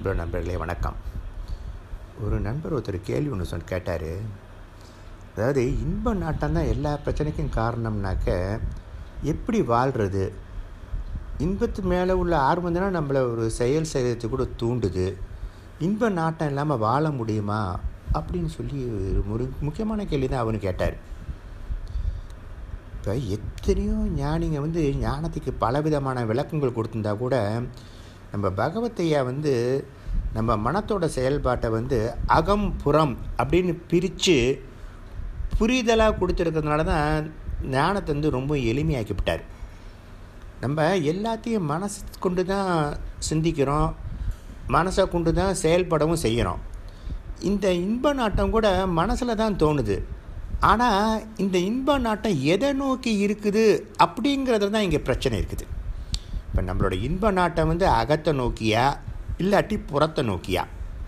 அன்பு நண்பர்களே வணக்கம் ஒரு நண்பர் ஒருத்தர் கேள்வி ஒன்று சொன்ன கேட்டார் அதாவது இன்ப நாட்டம் தான் எல்லா பிரச்சனைக்கும் காரணம்னாக்க எப்படி வாழ்கிறது இன்பத்து மேலே உள்ள ஆர்வம் தானே நம்மளை ஒரு செயல் செய்கிறதுக்கு கூட தூண்டுது இன்ப நாட்டம் இல்லாமல் வாழ முடியுமா அப்படின்னு சொல்லி ஒரு முக்கியமான கேள்வி தான் அவனு கேட்டார் இப்போ எத்தனையோ ஞானிங்க வந்து ஞானத்துக்கு பலவிதமான விளக்கங்கள் கொடுத்துருந்தா கூட நம்ம பகவத்தையா வந்து நம்ம மனத்தோட செயல்பாட்டை வந்து அகம் புறம் அப்படின்னு பிரித்து புரிதலாக கொடுத்துருக்கிறதுனால தான் ஞானத்தை வந்து ரொம்ப எளிமையாக்கிவிட்டார் நம்ம எல்லாத்தையும் மனசு கொண்டு தான் சிந்திக்கிறோம் மனசை கொண்டு தான் செயல்படவும் செய்கிறோம் இந்த இன்ப நாட்டம் கூட மனசில் தான் தோணுது ஆனால் இந்த இன்ப நாட்டம் எதை நோக்கி இருக்குது அப்படிங்கிறது தான் இங்கே பிரச்சனை இருக்குது இப்போ நம்மளோட இன்ப நாட்டம் வந்து அகத்தை நோக்கியா இல்லாட்டி புறத்தை நோக்கியா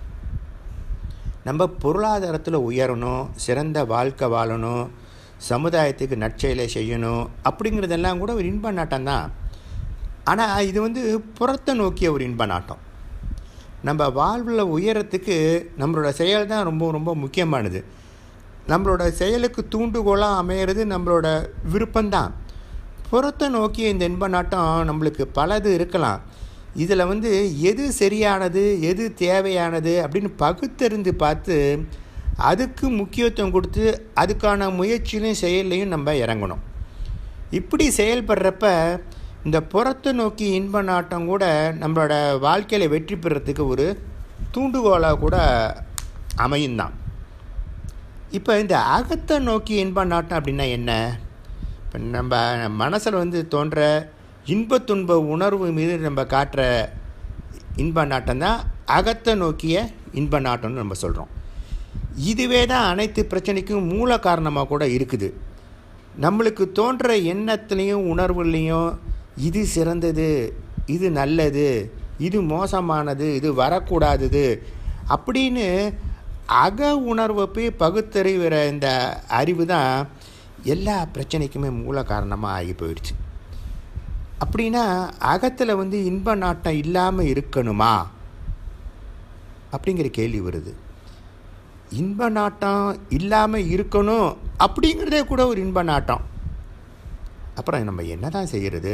நம்ம பொருளாதாரத்தில் உயரணும் சிறந்த வாழ்க்கை வாழணும் சமுதாயத்துக்கு நற்செயலை செய்யணும் அப்படிங்கிறதெல்லாம் கூட ஒரு இன்ப நாட்டம் தான் ஆனால் இது வந்து புறத்தை நோக்கிய ஒரு இன்ப நாட்டம் நம்ம வாழ்வில் உயரத்துக்கு நம்மளோட செயல் தான் ரொம்ப ரொம்ப முக்கியமானது நம்மளோட செயலுக்கு தூண்டுகோலாக அமையிறது நம்மளோட விருப்பம்தான் புறத்தை நோக்கிய இந்த இன்ப நாட்டம் நம்மளுக்கு பலது இருக்கலாம் இதில் வந்து எது சரியானது எது தேவையானது அப்படின்னு பகுத்தறிந்து பார்த்து அதுக்கு முக்கியத்துவம் கொடுத்து அதுக்கான முயற்சியிலையும் செயல்லையும் நம்ம இறங்கணும் இப்படி செயல்படுறப்ப இந்த புறத்தை நோக்கி இன்ப நாட்டம் கூட நம்மளோட வாழ்க்கையில் வெற்றி பெறத்துக்கு ஒரு தூண்டுகோலாக கூட அமையும் தான் இப்போ இந்த அகத்தை நோக்கி இன்ப நாட்டம் அப்படின்னா என்ன இப்போ நம்ம மனசில் வந்து தோன்ற இன்ப துன்ப உணர்வு மீது நம்ம காட்டுற இன்ப நாட்டம் தான் அகத்தை நோக்கிய இன்ப நாட்டம்னு நம்ம சொல்கிறோம் இதுவே தான் அனைத்து பிரச்சனைக்கும் மூல காரணமாக கூட இருக்குது நம்மளுக்கு தோன்ற எண்ணத்துலேயும் உணர்வுலேயும் இது சிறந்தது இது நல்லது இது மோசமானது இது வரக்கூடாதது அப்படின்னு அக உணர்வை போய் பகுத்தறிகிற இந்த அறிவு தான் எல்லா பிரச்சனைக்குமே மூல காரணமாக ஆகி போயிடுச்சு அப்படின்னா அகத்தில் வந்து இன்ப நாட்டம் இல்லாமல் இருக்கணுமா அப்படிங்கிற கேள்வி வருது இன்ப நாட்டம் இல்லாமல் இருக்கணும் அப்படிங்கிறதே கூட ஒரு இன்ப நாட்டம் அப்புறம் நம்ம என்ன தான் செய்கிறது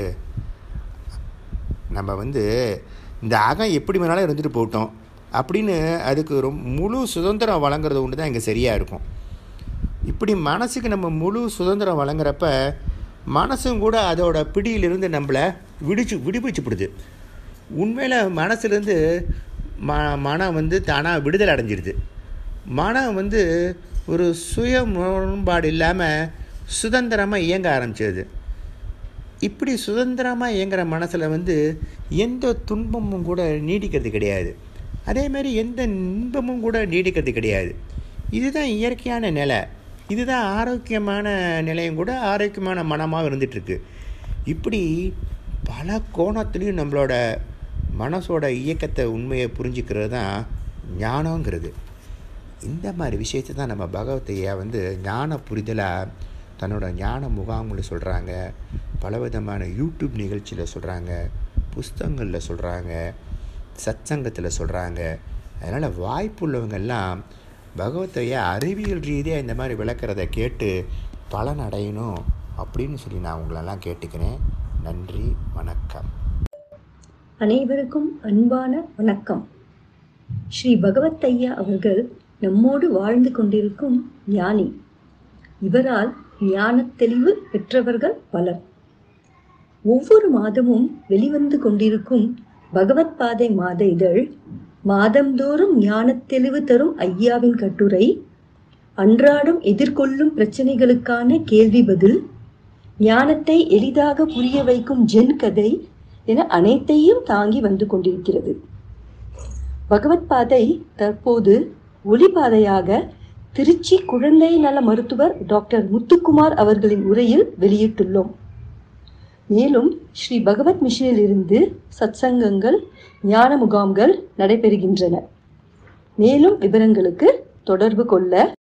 நம்ம வந்து இந்த அகம் எப்படி வேணாலும் இருந்துட்டு போட்டோம் அப்படின்னு அதுக்கு ரொம்ப முழு சுதந்திரம் வழங்குறது ஒன்று தான் இங்கே சரியாக இருக்கும் இப்படி மனசுக்கு நம்ம முழு சுதந்திரம் வழங்குறப்ப மனசும் கூட அதோட பிடியிலிருந்து நம்மளை விடிச்சு விடுவிச்சுப்படுது உண்மையில் மனசுலேருந்து ம மனம் வந்து தானாக விடுதலை அடைஞ்சிடுது மனம் வந்து ஒரு சுய முரண்பாடு இல்லாமல் சுதந்திரமாக இயங்க ஆரம்பிச்சிடுது இப்படி சுதந்திரமாக இயங்குகிற மனசில் வந்து எந்த துன்பமும் கூட நீடிக்கிறது கிடையாது அதேமாரி எந்த இன்பமும் கூட நீடிக்கிறது கிடையாது இதுதான் இயற்கையான நிலை இதுதான் ஆரோக்கியமான நிலையும் கூட ஆரோக்கியமான மனமாக இருந்துகிட்ருக்கு இப்படி பல கோணத்துலேயும் நம்மளோட மனசோட இயக்கத்தை உண்மையை புரிஞ்சுக்கிறது தான் ஞானங்கிறது இந்த மாதிரி விஷயத்தை தான் நம்ம பகவத்தையா வந்து ஞான புரிதலாக தன்னோட ஞான முகாமில் சொல்கிறாங்க பலவிதமான யூடியூப் நிகழ்ச்சியில் சொல்கிறாங்க புஸ்தகங்களில் சொல்கிறாங்க சத்சங்கத்தில் சொல்கிறாங்க அதனால் வாய்ப்புள்ளவங்கெல்லாம் பகவத்தையா அறிவியல் ரீதியாக இந்த மாதிரி விளக்கிறத கேட்டு பலன் அடையணும் அப்படின்னு சொல்லி நான் உங்களெல்லாம் கேட்டுக்கிறேன் நன்றி வணக்கம் அனைவருக்கும் அன்பான வணக்கம் ஸ்ரீ பகவத் ஐயா அவர்கள் நம்மோடு வாழ்ந்து கொண்டிருக்கும் ஞானி இவரால் ஞானத் தெளிவு பெற்றவர்கள் பலர் ஒவ்வொரு மாதமும் வெளிவந்து கொண்டிருக்கும் பகவத் பாதை மாத இதழ் மாதந்தோறும் ஞானத் தெளிவு தரும் ஐயாவின் கட்டுரை அன்றாடம் எதிர்கொள்ளும் பிரச்சனைகளுக்கான கேள்வி பதில் ஞானத்தை எளிதாக புரிய வைக்கும் ஜென் கதை என அனைத்தையும் தாங்கி வந்து கொண்டிருக்கிறது பகவத் பாதை தற்போது ஒளிபாதையாக திருச்சி குழந்தை நல மருத்துவர் டாக்டர் முத்துக்குமார் அவர்களின் உரையில் வெளியிட்டுள்ளோம் மேலும் ஸ்ரீ பகவத் மிஷனில் இருந்து சத்சங்கங்கள் ஞான முகாம்கள் நடைபெறுகின்றன மேலும் விவரங்களுக்கு தொடர்பு கொள்ள